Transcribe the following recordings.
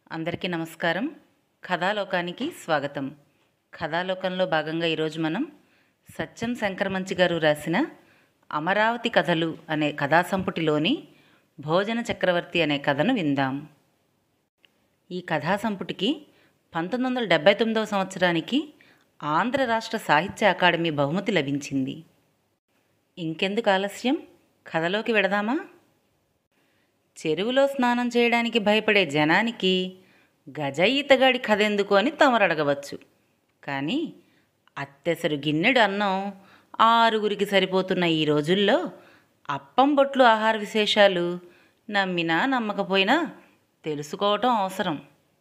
అందరికీ నమస్కారం కథాలోకానికి స్వాగతం కథాలోకంలో భాగంగా ఈరోజు మనం సత్యం శంకరమంచి గారు రాసిన అమరావతి కథలు అనే కథా సంపుటిలోని భోజన చక్రవర్తి అనే కథను విందాం ఈ కథా సంపుటికి పంతొమ్మిది వందల డెబ్బై తొమ్మిదవ సంవత్సరానికి ఆంధ్ర రాష్ట్ర సాహిత్య అకాడమీ బహుమతి లభించింది ఇంకెందుకు ఆలస్యం కథలోకి వెడదామా చెరువులో స్నానం చేయడానికి భయపడే జనానికి గజ ఈతగాడి కథ ఎందుకు అని తమరు అడగవచ్చు కానీ అత్తెసరు గిన్నెడు అన్నం ఆరుగురికి సరిపోతున్న ఈ రోజుల్లో అప్పం బొట్లు ఆహార విశేషాలు నమ్మినా నమ్మకపోయినా తెలుసుకోవటం అవసరం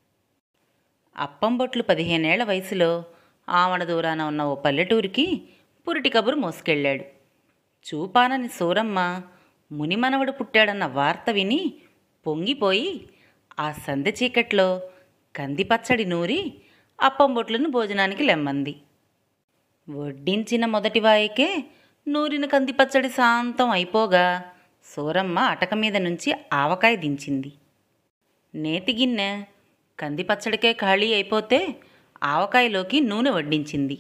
అప్పం బొట్లు పదిహేనేళ్ల వయసులో ఆమడ దూరాన ఉన్న ఓ పల్లెటూరికి పురిటి కబురు మోసుకెళ్ళాడు చూపానని సూరమ్మ మునిమనవడు పుట్టాడన్న వార్త విని పొంగిపోయి ఆ సందె చీకట్లో కంది పచ్చడి నూరి అప్పం బొట్లను భోజనానికి లెమ్మంది వడ్డించిన మొదటి వాయికే నూరిన కంది పచ్చడి శాంతం అయిపోగా సూరమ్మ అటక మీద నుంచి ఆవకాయ దించింది నేతి గిన్నె కంది పచ్చడికే ఖాళీ అయిపోతే ఆవకాయలోకి నూనె వడ్డించింది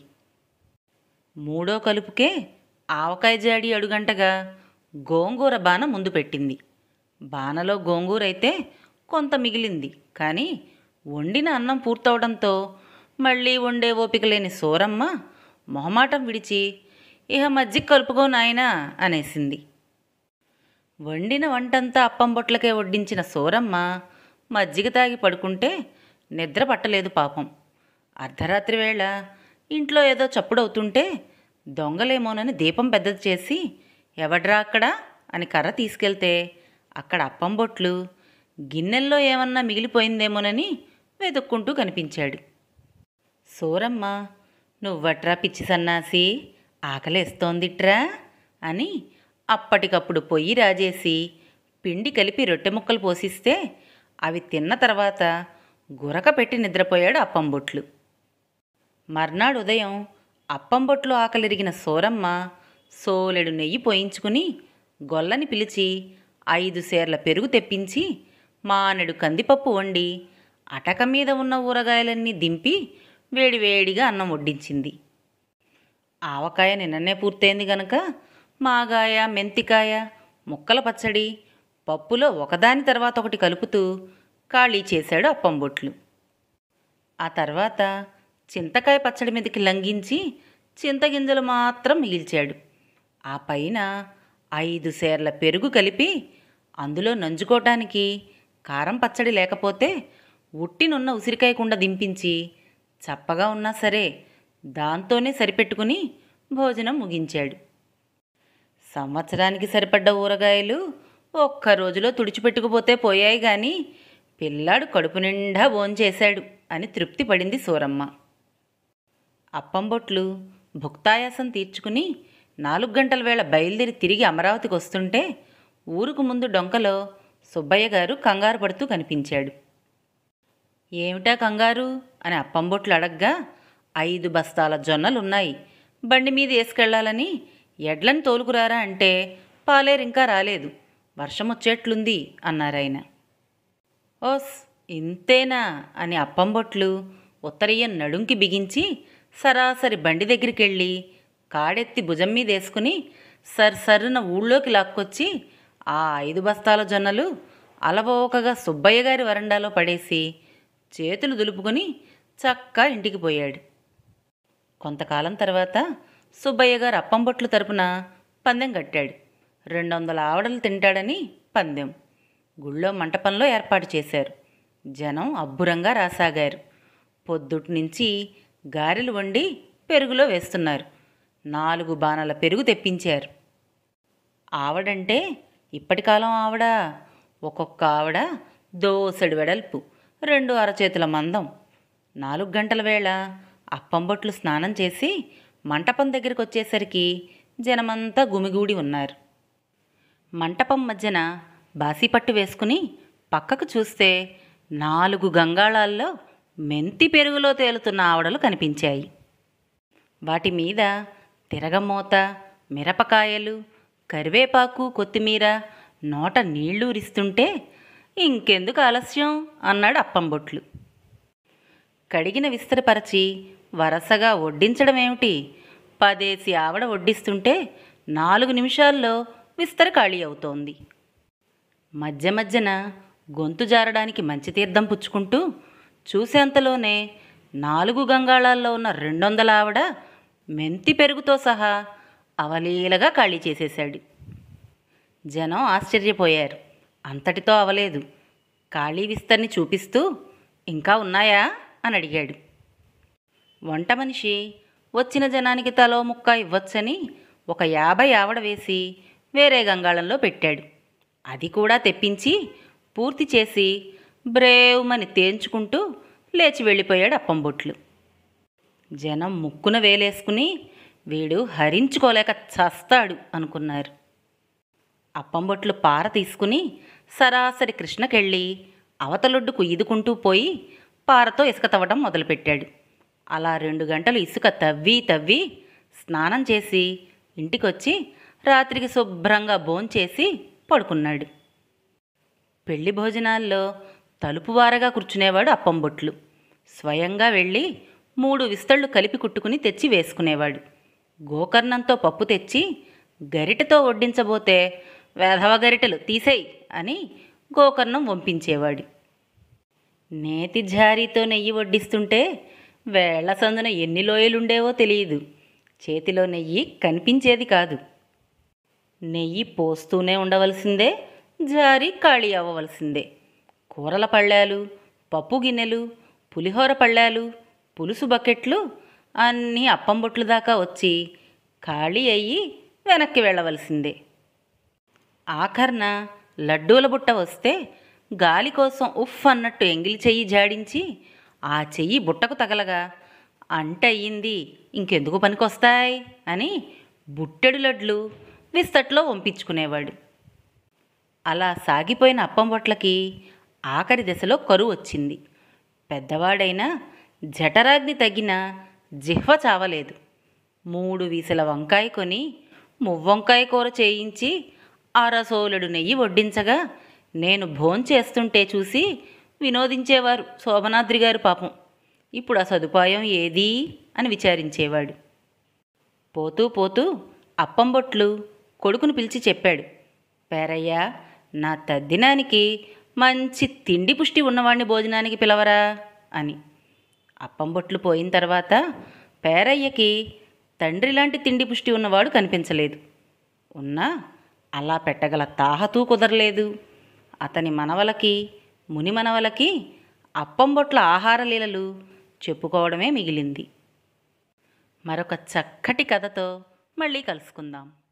మూడో కలుపుకే ఆవకాయ జాడి అడుగంటగా గోంగూర బాణ ముందు పెట్టింది బాణలో గోంగూర అయితే కొంత మిగిలింది కానీ వండిన అన్నం పూర్తవడంతో మళ్ళీ వండే ఓపిక లేని సోరమ్మ మొహమాటం విడిచి ఇహ మజ్జిగ కలుపుకో నాయనా అనేసింది వండిన వంటంతా అప్పం బొట్లకే వడ్డించిన సోరమ్మ మజ్జిగ తాగి పడుకుంటే నిద్ర పట్టలేదు పాపం అర్ధరాత్రి వేళ ఇంట్లో ఏదో చప్పుడవుతుంటే దొంగలేమోనని దీపం పెద్దది చేసి ఎవడ్రా అక్కడ అని కర్ర తీసుకెళ్తే అక్కడ అప్పం బొట్లు గిన్నెల్లో ఏమన్నా మిగిలిపోయిందేమోనని వెతుక్కుంటూ కనిపించాడు సూరమ్మ నువ్వట్రా పిచ్చి సన్నాసి ఆకలేస్తోందిట్రా అని అప్పటికప్పుడు పొయ్యి రాజేసి పిండి కలిపి రొట్టె ముక్కలు పోసిస్తే అవి తిన్న తర్వాత గురక పెట్టి నిద్రపోయాడు అప్పం బొట్లు మర్నాడు ఉదయం అప్పం బొట్లు ఆకలిరిగిన సోరమ్మ సోలెడు నెయ్యి పోయించుకుని గొల్లని పిలిచి ఐదు సేర్ల పెరుగు తెప్పించి మానెడు కందిపప్పు వండి అటక మీద ఉన్న ఊరగాయలన్నీ దింపి వేడివేడిగా అన్నం వడ్డించింది ఆవకాయ నిన్ననే పూర్తయింది గనక మాగాయ మెంతికాయ ముక్కల పచ్చడి పప్పులో ఒకదాని తర్వాత ఒకటి కలుపుతూ ఖాళీ చేశాడు అప్పం బొట్లు ఆ తర్వాత చింతకాయ పచ్చడి మీదకి లంఘించి చింతగింజలు మాత్రం మిగిల్చాడు ఆ పైన ఐదు సేర్ల పెరుగు కలిపి అందులో నంజుకోవటానికి కారం పచ్చడి లేకపోతే ఉట్టినున్న ఉసిరికాయ కుండ దింపించి చప్పగా ఉన్నా సరే దాంతోనే సరిపెట్టుకుని భోజనం ముగించాడు సంవత్సరానికి సరిపడ్డ ఊరగాయలు ఒక్క రోజులో తుడిచిపెట్టుకుపోతే పోయాయి కానీ పిల్లాడు కడుపు నిండా భోంచేశాడు అని తృప్తి పడింది సూరమ్మ అప్పం బొట్లు భుక్తాయాసం తీర్చుకుని నాలుగు గంటల వేళ బయలుదేరి తిరిగి అమరావతికి వస్తుంటే ఊరుకు ముందు డొంకలో సుబ్బయ్య గారు కంగారు పడుతూ కనిపించాడు ఏమిటా కంగారు అని అప్పంబొట్లు అడగ్గా ఐదు బస్తాల జొన్నలున్నాయి బండి మీద వేసుకెళ్లాలని ఎడ్లని తోలుకురారా అంటే పాలేరింకా రాలేదు వర్షం వచ్చేట్లుంది అన్నారాయన ఓస్ ఇంతేనా అని అప్పంబొట్లు ఉత్తరీయం నడుంకి బిగించి సరాసరి బండి దగ్గరికి వెళ్ళి కాడెత్తి భుజం మీద వేసుకుని సర్సర్రున ఊళ్ళోకి లాక్కొచ్చి ఆ ఐదు బస్తాల జొన్నలు అలవోకగా సుబ్బయ్య గారి వరండాలో పడేసి చేతులు దులుపుకొని చక్కా ఇంటికి పోయాడు కొంతకాలం తర్వాత సుబ్బయ్య గారు అప్పంబొట్లు తరపున పందెం కట్టాడు రెండు వందల ఆవడలు తింటాడని పందెం గుళ్ళో మంటపంలో ఏర్పాటు చేశారు జనం అబ్బురంగా రాసాగారు పొద్దుటి నుంచి గారెలు వండి పెరుగులో వేస్తున్నారు నాలుగు బాణాల పెరుగు తెప్పించారు ఆవడంటే ఇప్పటి కాలం ఆవిడ ఒక్కొక్క ఆవిడ దోసెడు వెడల్పు రెండు అరచేతుల మందం నాలుగు గంటల వేళ అప్పంబొట్లు స్నానం చేసి మంటపం దగ్గరికి వచ్చేసరికి జనమంతా గుమిగూడి ఉన్నారు మంటపం మధ్యన బాసిపట్టు వేసుకుని పక్కకు చూస్తే నాలుగు గంగాళాల్లో మెంతి పెరుగులో తేలుతున్న ఆవడలు కనిపించాయి వాటి మీద తిరగమూత మిరపకాయలు కరివేపాకు కొత్తిమీర నోట నీళ్లూరిస్తుంటే ఇంకెందుకు ఆలస్యం అన్నాడు అప్పంబొట్లు కడిగిన విస్తరపరచి వరసగా వడ్డించడమేమిటి పదేసి ఆవిడ వడ్డిస్తుంటే నాలుగు నిమిషాల్లో విస్తర ఖాళీ అవుతోంది మధ్య మధ్యన గొంతు జారడానికి మంచి తీర్థం పుచ్చుకుంటూ చూసేంతలోనే నాలుగు గంగాళాల్లో ఉన్న రెండొందల ఆవిడ మెంతి పెరుగుతో సహా అవలీలగా ఖాళీ చేసేశాడు జనం ఆశ్చర్యపోయారు అంతటితో అవలేదు ఖాళీ విస్తర్ని చూపిస్తూ ఇంకా ఉన్నాయా అని అడిగాడు వంట మనిషి వచ్చిన జనానికి తలో ముక్క ఇవ్వచ్చని ఒక యాభై ఆవడ వేసి వేరే గంగాళంలో పెట్టాడు అది కూడా తెప్పించి పూర్తి చేసి బ్రేవుమని తేంచుకుంటూ లేచి వెళ్ళిపోయాడు అప్పంబొట్లు జనం ముక్కున వేలేసుకుని వీడు హరించుకోలేక చస్తాడు అనుకున్నారు అప్పంబొట్లు పార తీసుకుని సరాసరి కృష్ణకెళ్ళి అవతలొడ్డుకు ఈదుకుంటూ పోయి పారతో ఇసుక తవ్వడం మొదలుపెట్టాడు అలా రెండు గంటలు ఇసుక తవ్వి తవ్వి స్నానం చేసి ఇంటికొచ్చి రాత్రికి శుభ్రంగా భోంచేసి పడుకున్నాడు పెళ్లి భోజనాల్లో తలుపువారగా కూర్చునేవాడు అప్పంబొట్లు స్వయంగా వెళ్ళి మూడు విస్తళ్ళు కలిపి కుట్టుకుని తెచ్చి వేసుకునేవాడు గోకర్ణంతో పప్పు తెచ్చి గరిటెతో వడ్డించబోతే వేధవ గరిటెలు తీసేయి అని గోకర్ణం వంపించేవాడు నేతి జారీతో నెయ్యి వడ్డిస్తుంటే వేళ్ల సందున ఎన్ని లోయలుండేవో తెలియదు చేతిలో నెయ్యి కనిపించేది కాదు నెయ్యి పోస్తూనే ఉండవలసిందే జారి ఖాళీ అవ్వవలసిందే కూరల పళ్ళాలు పప్పు గిన్నెలు పులిహోర పళ్ళాలు పులుసు బకెట్లు అన్నీ అప్పంబొట్లు దాకా వచ్చి ఖాళీ అయ్యి వెనక్కి వెళ్ళవలసిందే ఆఖర్న లడ్డూల బుట్ట వస్తే గాలి కోసం ఉఫ్ అన్నట్టు ఎంగిలి చెయ్యి జాడించి ఆ చెయ్యి బుట్టకు తగలగా అంట అయ్యింది ఇంకెందుకు పనికొస్తాయి అని బుట్టెడు లడ్లు విస్తట్లో వంపించుకునేవాడు అలా సాగిపోయిన అప్పం బొట్లకి ఆఖరి దశలో కరువు వచ్చింది పెద్దవాడైనా జఠరాగ్ని తగిన జిహ్వ చావలేదు మూడు వీసల వంకాయ కొని మువ్వంకాయ కూర చేయించి అరసోలుడు నెయ్యి వడ్డించగా నేను భోంచేస్తుంటే చూసి వినోదించేవారు శోభనాద్రి గారు పాపం ఇప్పుడు ఆ సదుపాయం ఏది అని విచారించేవాడు పోతూ పోతూ అప్పంబొట్లు కొడుకును పిలిచి చెప్పాడు పేరయ్య నా తద్దినానికి మంచి తిండి పుష్టి ఉన్నవాడిని భోజనానికి పిలవరా అని అప్పంబొట్లు పోయిన తర్వాత పేరయ్యకి తండ్రి లాంటి తిండి పుష్టి ఉన్నవాడు కనిపించలేదు ఉన్నా అలా పెట్టగల తాహతూ కుదరలేదు అతని మనవలకి ముని మనవలకి అప్పంబొట్ల ఆహార లీలలు చెప్పుకోవడమే మిగిలింది మరొక చక్కటి కథతో మళ్ళీ కలుసుకుందాం